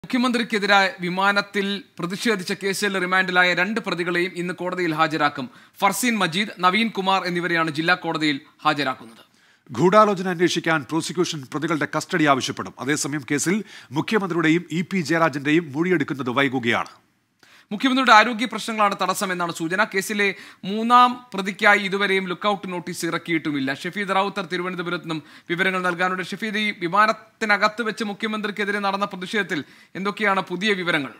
മുഖ്യമന്ത്രിക്കെതിരായ വിമാനത്തിൽ പ്രതിഷേധിച്ച കേസിൽ റിമാൻഡിലായ രണ്ട് പ്രതികളെയും ഇന്ന് കോടതിയിൽ ഹാജരാക്കും ഫർസീൻ മജീദ് നവീൻ കുമാർ എന്നിവരെയാണ് ജില്ലാ കോടതിയിൽ ഹാജരാക്കുന്നത് ഗൂഢാലോചന അന്വേഷിക്കാൻ പ്രോസിക്യൂഷൻ പ്രതികളുടെ കസ്റ്റഡി ആവശ്യപ്പെടും അതേസമയം കേസിൽ മുഖ്യമന്ത്രിയുടെയും ഇ പി ജയരാജന്റെയും മൊഴിയെടുക്കുന്നത് വൈകുകയാണ് മുഖ്യമന്ത്രിയുടെ ആരോഗ്യ പ്രശ്നങ്ങളാണ് തടസ്സമെന്നാണ് സൂചന കേസിലെ മൂന്നാം പ്രതിക്കായി ഇതുവരെയും ലുക്കൌട്ട് നോട്ടീസ് ഇറക്കിയിട്ടുമില്ല ഷഫീദ് റാവുത്തർ തിരുവനന്തപുരത്ത് നിന്നും വിവരങ്ങൾ നൽകാനുണ്ട് ഷഫീദ് ഈ വിമാനത്തിനകത്ത് വെച്ച് മുഖ്യമന്ത്രിക്കെതിരെ നടന്ന പ്രതിഷേധത്തിൽ എന്തൊക്കെയാണ് പുതിയ വിവരങ്ങൾ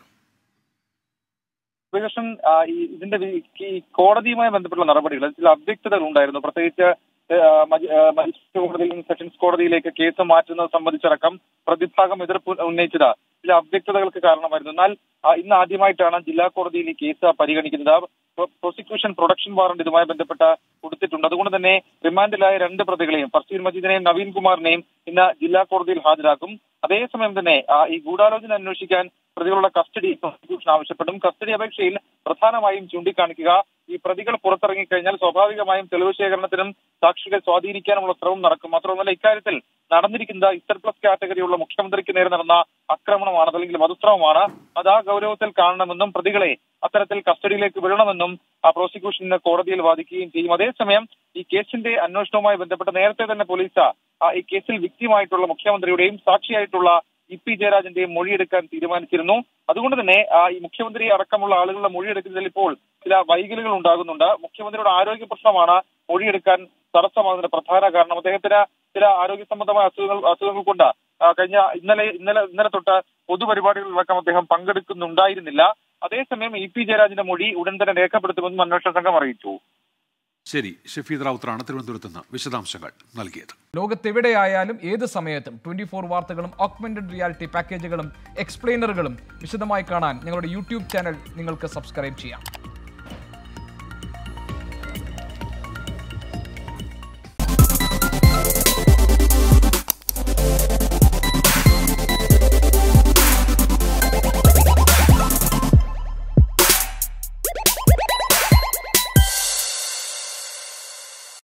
ഉഭയകൃഷ്ണൻ ആ, ഈ ഇതിന്റെ വി- ഈ കോടതിയുമായി ബന്ധപ്പെട്ടുള്ള നടപടികൾ ചില അവ്യക്തതകൾ ഉണ്ടായിരുന്നു പ്രത്യേകിച്ച് ആ, മജി- ആ, മജിസ്ട്രേറ്റ് കോടതിയിൽ നിന്ന് സെഷൻസ് കോടതിയിലേക്ക് കേസ് മാറ്റുന്നത് സംബന്ധിച്ചടക്കം പ്രതിഭാഗം എതിർപ്പ് ഉന്നയിച്ചത് ചില അവ്യക്തതകൾക്ക് കാരണമായിരുന്നു എന്നാൽ ആ, ഇന്ന് ആദ്യമായിട്ടാണ് ജില്ലാ കോടതിയിൽ ഈ കേസ് പരിഗണിക്കുന്നത് പ്രോ- പ്രോസിക്യൂഷൻ പ്രൊഡക്ഷൻ വാറണ്ട് ഇതുമായി ബന്ധപ്പെട്ട കൊടുത്തിട്ടുണ്ട് അതുകൊണ്ട് തന്നെ റിമാൻഡിലായ രണ്ട് പ്രതികളെയും ഫർസീൻ മജീദിനെയും നവീൻ കുമാറിനെയും ഇന്ന് ജില്ലാ കോടതിയിൽ ഹാജരാക്കും അതേസമയം തന്നെ ആ, ഈ ഗൂഢാലോചന അന്വേഷിക്കാൻ പ്രതികളുടെ കസ്റ്റഡി പ്രോസിക്യൂഷൻ ആവശ്യപ്പെടും കസ്റ്റഡി അപേക്ഷയിൽ പ്രധാനമായും ചൂണ്ടിക്കാണിക്കുക ഈ പ്രതികൾ പുറത്തിറങ്ങിക്കഴിഞ്ഞാൽ സ്വാഭാവികമായും തെളിവ് ശേഖരണത്തിനും സാക്ഷികളെ സ്വാധീനിക്കാനുമുള്ള ശ്രമം നടക്കും മാത്രമല്ല ഇക്കാര്യത്തിൽ നടന്നിരിക്കുന്ന ഇത്തർ പ്ലസ് കാറ്റഗറിയുള്ള മുഖ്യമന്ത്രിക്ക് നേരെ നടന്ന ആക്രമണമാണ് അല്ലെങ്കിൽ വധശ്രമമാണ് അത് ആ ഗൗരവത്തിൽ കാണണമെന്നും പ്രതികളെ അത്തരത്തിൽ കസ്റ്റഡിയിലേക്ക് വിടണമെന്നും ആ പ്രോസിക്യൂഷന് കോടതിയിൽ വാദിക്കുകയും ചെയ്യും അതേസമയം ഈ കേസിന്റെ അന്വേഷണവുമായി ബന്ധപ്പെട്ട് നേരത്തെ തന്നെ പോലീസ് ആ, ഈ കേസിൽ വ്യക്തിയുമായിട്ടുള്ള മുഖ്യമന്ത്രിയുടെയും സാക്ഷിയായിട്ടുള്ള ഇ പി ജയരാജന്റെയും മൊഴിയെടുക്കാൻ തീരുമാനിച്ചിരുന്നു അതുകൊണ്ട് തന്നെ ആ, ഈ മുഖ്യമന്ത്രി അടക്കമുള്ള ആളുകളുടെ മൊഴിയെടുക്കുന്നതിൽ ഇപ്പോൾ ചില വൈകലുകൾ ഉണ്ടാകുന്നുണ്ട് മുഖ്യമന്ത്രിയുടെ ആരോഗ്യ പ്രശ്നമാണ് മൊഴിയെടുക്കാൻ തടസ്സമാകുന്നതിന്റെ പ്രധാന കാരണം അദ്ദേഹത്തിന് ചില ആരോഗ്യ സംബന്ധമായ അസുഖങ്ങൾ അസുഖങ്ങൾ കൊണ്ട് ആ, കഴിഞ്ഞ ഇന്നലെ ഇന്നലെ ഇന്നലെ തൊട്ട് പൊതുപരിപാടികളിലടക്കം അദ്ദേഹം പങ്കെടുക്കുന്നുണ്ടായിരുന്നില്ല അതേസമയം ഇ പി ജയരാജന്റെ മൊഴി ഉടൻ തന്നെ രേഖപ്പെടുത്തുമെന്നും അന്വേഷണ സംഘം അറിയിച്ചു ശരി ഷഫീദ് റാവുത്തറാണ് തിരുവനന്തപുരത്ത് നിന്ന് വിശദാംശങ്ങൾ നൽകിയത് ലോകത്തെവിടെയായാലും ഏത് സമയത്തും ട്വന്റി ഫോർ വാർത്തകളും ഓഗ്മെന്റഡ് റിയാലിറ്റി പാക്കേജുകളും എക്സ്പ്ലെയിനറുകളും വിശദമായി കാണാൻ ഞങ്ങളുടെ യൂട്യൂബ് ചാനൽ നിങ്ങൾക്ക് സബ്സ്ക്രൈബ് ചെയ്യാം